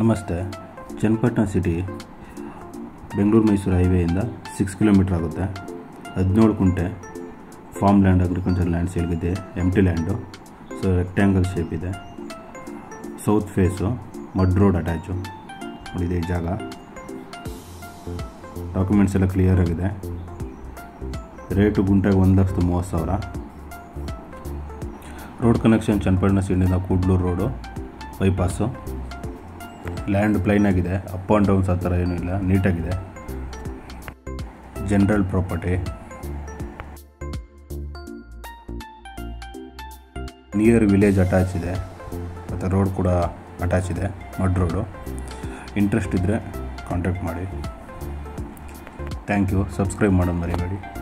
ನಮಸ್ತೆ ಚನ್ನಪಟ್ಟಣ ಸಿಟಿ ಬೆಂಗಳೂರು ಮೈಸೂರು ಹೈವೇಯಿಂದ six kilometre ಆಗುತ್ತೆ ಹದಿನೇಳು ಕುಂಟೆ ಫಾರ್ಮ್ ಲ್ಯಾಂಡ್ ಅಗ್ರಿಕಲ್ಚರ್ ಲ್ಯಾಂಡ್ ಸೇಲ್ಗಿದೆ empty land so rectangle shape ಇದೆ south face mud road attach ನೋಡಿದೆ ಈ ಜಾಗ ಡಾಕ್ಯುಮೆಂಟ್ಸ್ ಎಲ್ಲ ಕ್ಲಿಯರ್ ಆಗಿದೆ ರೇಟು ಗುಂಟೆಗೆ ಒಂದು ಲಕ್ಷದ ಮೂವತ್ತು ಸಾವಿರ ರೋಡ್ ಕನೆಕ್ಷನ್ ಚನ್ನಪಟ್ಟಣ ಸಿಟಿಯಿಂದ Kudlur road bypass land plain ಆಗಿದೆ ಅಪ್ ಆ್ಯಂಡ್ ಡೌನ್ಸ್ ಆ ಥರ ಏನೂ ಇಲ್ಲ ನೀಟಾಗಿದೆ general property near village attach ಇದೆ ಮತ್ತು ರೋಡ್ ಕೂಡ ಅಟ್ಯಾಚ್ ಇದೆ ಮಡ್ ರೋಡು ಇಂಟ್ರೆಸ್ಟ್ ಇದ್ದರೆ ಕಾಂಟ್ಯಾಕ್ಟ್ ಮಾಡಿ ಥ್ಯಾಂಕ್ ಯು ಸಬ್ಸ್ಕ್ರೈಬ್ ಮಾಡೋದು ಮರಿಬೇಡಿ